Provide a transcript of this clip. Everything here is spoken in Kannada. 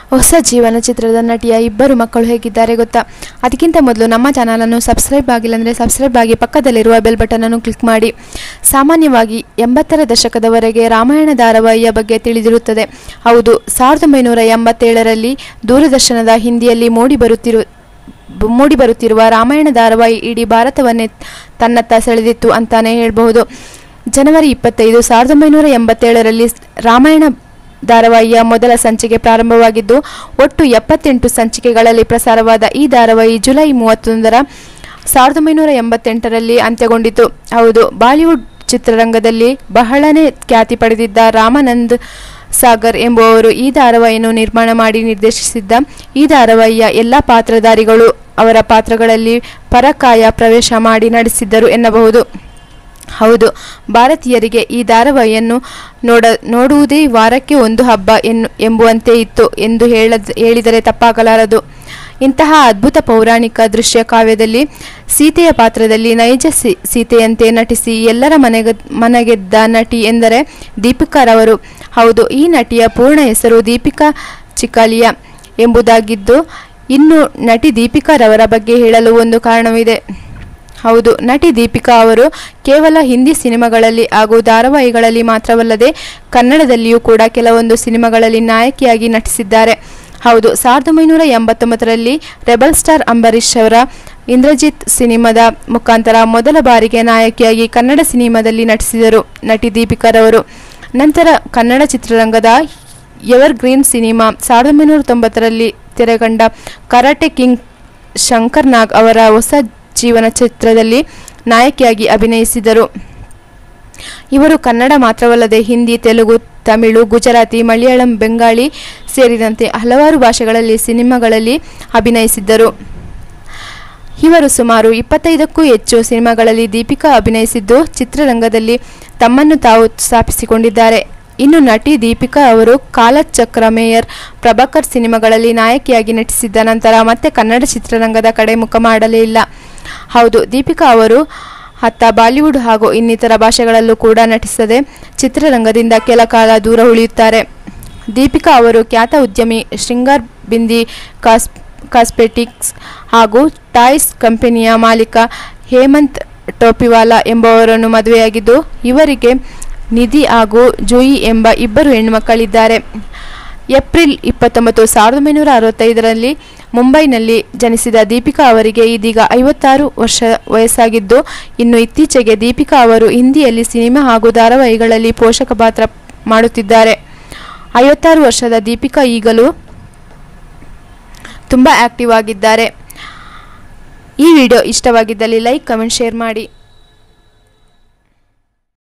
ಹೊಸ ಜೀವನ ಚಿತ್ರದ ನಟಿಯ ಇಬ್ಬರು ಮಕ್ಕಳು ಹೇಗಿದ್ದಾರೆ ಗೊತ್ತಾ ಅದಕ್ಕಿಂತ ಮೊದಲು ನಮ್ಮ ಚಾನಲನ್ನು ಸಬ್ಸ್ಕ್ರೈಬ್ ಆಗಿಲ್ಲ ಅಂದರೆ ಸಬ್ಸ್ಕ್ರೈಬ್ ಆಗಿ ಪಕ್ಕದಲ್ಲಿರುವ ಬೆಲ್ ಬಟನನ್ನು ಕ್ಲಿಕ್ ಮಾಡಿ ಸಾಮಾನ್ಯವಾಗಿ ಎಂಬತ್ತರ ದಶಕದವರೆಗೆ ರಾಮಾಯಣ ಧಾರಾವಾಹಿಯ ಬಗ್ಗೆ ತಿಳಿದಿರುತ್ತದೆ ಹೌದು ಸಾವಿರದ ಒಂಬೈನೂರ ಎಂಬತ್ತೇಳರಲ್ಲಿ ದೂರದರ್ಶನದ ಹಿಂದಿಯಲ್ಲಿ ಮೂಡಿಬರುತ್ತಿರು ಬ- ಮೂಡಿಬರುತ್ತಿರುವ ರಾಮಾಯಣ ಧಾರಾವಾಹಿ ಇಡೀ ಭಾರತವನ್ನೇ ತನ್ನತ್ತ ಸೆಳೆದಿತ್ತು ಅಂತಾನೆ ಹೇಳಬಹುದು ಜನವರಿ ಇಪ್ಪತ್ತೈದು ಸಾವಿರದ ಒಂಬೈನೂರ ಎಂಬತ್ತೇಳರಲ್ಲಿ ಸ್- ರಾಮಾಯಣ ಧಾರಾವಾಹಿಯ ಮೊದಲ ಸಂಚಿಕೆ ಪ್ರಾರಂಭವಾಗಿದ್ದು ಒಟ್ಟು ಎಪ್ಪತ್ತೆಂಟು ಸಂಚಿಕೆಗಳಲ್ಲಿ ಪ್ರಸಾರವಾದ ಈ ಧಾರಾವಾಹಿ ಜುಲೈ ಮೂವತ್ತೊಂದರ ಸಾವಿರದ ಒಂಬೈನೂರ ಎಂಬತ್ತೆಂಟರಲ್ಲಿ ಅಂತ್ಯಗೊಂಡಿತು ಹೌದು ಬಾಲಿವುಡ್ ಚಿತ್ರರಂಗದಲ್ಲಿ ಬಹಳನೇ ಖ್ಯಾತಿ ಪಡೆದಿದ್ದ ರಾಮಾನಂದ್ ಸಾಗರ್ ಎಂಬುವವರು ಈ ಧಾರಾವಾಹಿಯನ್ನು ನಿರ್ಮಾಣ ಮಾಡಿ ನಿರ್ದೇಶಿಸಿದ್ದ ಈ ಧಾರಾವಾಹಿಯ ಎಲ್ಲ ಪಾತ್ರಧಾರಿಗಳು ಅವರ ಪಾತ್ರಗಳಲ್ಲಿ ಪರಕಾಯ ಪ್ರವೇಶ ಮಾಡಿ ನಡೆಸಿದ್ದರು ಎನ್ನಬಹುದು ಹೌದು ಭಾರತೀಯರಿಗೆ ಈ ಧಾರಾವಾಹಿಯನ್ನು ನೋಡ ನೋಡುವುದೇ ವಾರಕ್ಕೆ ಒಂದು ಹಬ್ಬ ಎನ್ನು ಎಂಬುವಂತೆ ಇತ್ತು ಎಂದು ಹೇಳದ್ ಹೇಳಿದರೆ ತಪ್ಪಾಗಲಾರದು ಇಂತಹ ಅದ್ಭುತ ಪೌರಾಣಿಕ ದೃಶ್ಯ ಕಾವ್ಯದಲ್ಲಿ ಸೀತೆಯ ಪಾತ್ರದಲ್ಲಿ ನೈಜ ಸೀ- ಸೀತೆಯಂತೆ ನಟಿಸಿ ಎಲ್ಲರ ಮನೆಗ ಮನಗೆದ್ದ ನಟಿ ಎಂದರೆ ದೀಪಿಕಾರವರು ಹೌದು ಈ ನಟಿಯ ಪೂರ್ಣ ಹೆಸರು ದೀಪಿಕಾ ಚಿಕಾಲಿಯಾ ಎಂಬುದಾಗಿದ್ದು ಇನ್ನು ನಟಿ ದೀಪಿಕಾರವರ ಬಗ್ಗೆ ಹೇಳಲು ಒಂದು ಕಾರಣವಿದೆ ಹೌದು ನಟಿ ದೀಪಿಕಾ ಅವರು ಕೇವಲ ಹಿಂದಿ ಸಿನಿಮಾಗಳಲ್ಲಿ ಹಾಗೂ ಧಾರಾವಾಹಿಗಳಲ್ಲಿ ಮಾತ್ರವಲ್ಲದೆ ಕನ್ನಡದಲ್ಲಿಯೂ ಕೂಡ ಕೆಲವೊಂದು ಸಿನಿಮಾಗಳಲ್ಲಿ ನಾಯಕಿಯಾಗಿ ನಟಿಸಿದ್ದಾರೆ ಹೌದು ಸಾವಿರದ ಒಂಬೈನೂರ ಎಂಬತ್ತೊಂಬತ್ತರಲ್ಲಿ ರೆಬಲ್ ಸ್ಟಾರ್ ಅಂಬರೀಷ್ ಅವರ ಇಂದ್ರಜಿತ್ ಸಿನಿಮಾದ ಮುಖಾಂತರ ಮೊದಲ ಬಾರಿಗೆ ನಾಯಕಿಯಾಗಿ ಕನ್ನಡ ಸಿನಿಮಾದಲ್ಲಿ ನಟಿಸಿದರು ನಟಿ ದೀಪಿಕಾರವರು ನಂತರ ಕನ್ನಡ ಚಿತ್ರರಂಗದ ಎವರ್ ಗ್ರೀನ್ ಸಿನಿಮಾ ಸಾವಿರದ ಒಂಬೈನೂರ ತೊಂಬತ್ತರಲ್ಲಿ ತೆರೆಗಂಡ ಕರಾಟೆ ಕಿಂಗ್ ಶಂಕರ್ ನಾಗ್ ಅವರ ಹೊಸ ಜೀವನ ಚಿತ್ರದಲ್ಲಿ ನಾಯಕಿಯಾಗಿ ಅಭಿನಯಿಸಿದರು ಇವರು ಕನ್ನಡ ಮಾತ್ರವಲ್ಲದೆ ಹಿಂದಿ ತೆಲುಗು ತಮಿಳು ಗುಜರಾತಿ ಮಲಯಾಳಂ ಬೆಂಗಾಳಿ ಸೇರಿದಂತೆ ಹಲವಾರು ಭಾಷೆಗಳಲ್ಲಿ ಸಿನಿಮಾಗಳಲ್ಲಿ ಅಭಿನಯಿಸಿದ್ದರು ಇವರು ಸುಮಾರು ಇಪ್ಪತ್ತೈದಕ್ಕೂ ಹೆಚ್ಚು ಸಿನಿಮಾಗಳಲ್ಲಿ ದೀಪಿಕಾ ಅಭಿನಯಿಸಿದ್ದು ಚಿತ್ರರಂಗದಲ್ಲಿ ತಮ್ಮನ್ನು ತಾವು ಸ್ಥಾಪಿಸಿಕೊಂಡಿದ್ದಾರೆ ಇನ್ನು ನಟಿ ದೀಪಿಕಾ ಅವರು ಕಾಲಚಕ್ರ ಮೇಯರ್ ಪ್ರಭಾಕರ್ ಸಿನಿಮಾಗಳಲ್ಲಿ ನಾಯಕಿಯಾಗಿ ನಟಿಸಿದ್ದ ನಂತರ ಮತ್ತೆ ಕನ್ನಡ ಚಿತ್ರರಂಗದ ಕಡೆ ಮುಖ ಮಾಡಲೇ ಇಲ್ಲ ಹೌದು ದೀಪಿಕಾ ಅವರು ಅತ್ತ ಬಾಲಿವುಡ್ ಹಾಗೂ ಇನ್ನಿತರ ಭಾಷೆಗಳಲ್ಲೂ ಕೂಡ ನಟಿಸದೆ ಚಿತ್ರರಂಗದಿಂದ ಕೆಲ ಕಾಲ ದೂರ ಉಳಿಯುತ್ತಾರೆ ದೀಪಿಕಾ ಅವರು ಖ್ಯಾತ ಉದ್ಯಮಿ ಶೃಂಗಾರ್ ಬಿಂದಿ ಕಾಸ್ ಕಾಸ್ಮೆಟಿಕ್ಸ್ ಹಾಗೂ ಟಾಯ್ಸ್ ಕಂಪನಿಯ ಮಾಲೀಕ ಹೇಮಂತ್ ಟೋಪಿವಾಲಾ ಎಂಬುವರನ್ನು ಮದುವೆಯಾಗಿದ್ದು ಇವರಿಗೆ ನಿಧಿ ಹಾಗೂ ಜೂಯಿ ಎಂಬ ಇಬ್ಬರು ಹೆಣ್ಣುಮಕ್ಕಳಿದ್ದಾರೆ ಏಪ್ರಿಲ್ ಇಪ್ಪತ್ತೊಂಬತ್ತು ಸಾವಿರದ ಒಂಬೈನೂರ ಅರವತ್ತೈದರಲ್ಲಿ ಮುಂಬೈನಲ್ಲಿ ಜನಿಸಿದ ದೀಪಿಕಾ ಅವರಿಗೆ ಇದೀಗ ಐವತ್ತಾರು ವರ್ಷ ವಯಸ್ಸಾಗಿದ್ದು ಇನ್ನು ಇತ್ತೀಚೆಗೆ ದೀಪಿಕಾ ಅವರು ಹಿಂದಿಯಲ್ಲಿ ಸಿನಿಮಾ ಹಾಗೂ ಧಾರಾವಾಹಿಗಳಲ್ಲಿ ಪೋಷಕ ಪಾತ್ರ ಮಾಡುತ್ತಿದ್ದಾರೆ ಐವತ್ತಾರು ವರ್ಷದ ದೀಪಿಕಾ ಈಗಲೂ ತುಂಬ ಆಕ್ಟಿವ್ ಆಗಿದ್ದಾರೆ ಈ ವಿಡಿಯೋ ಇಷ್ಟವಾಗಿದ್ದಲ್ಲಿ ಲೈಕ್ ಕಮೆಂಟ್ ಶೇರ್ ಮಾಡಿ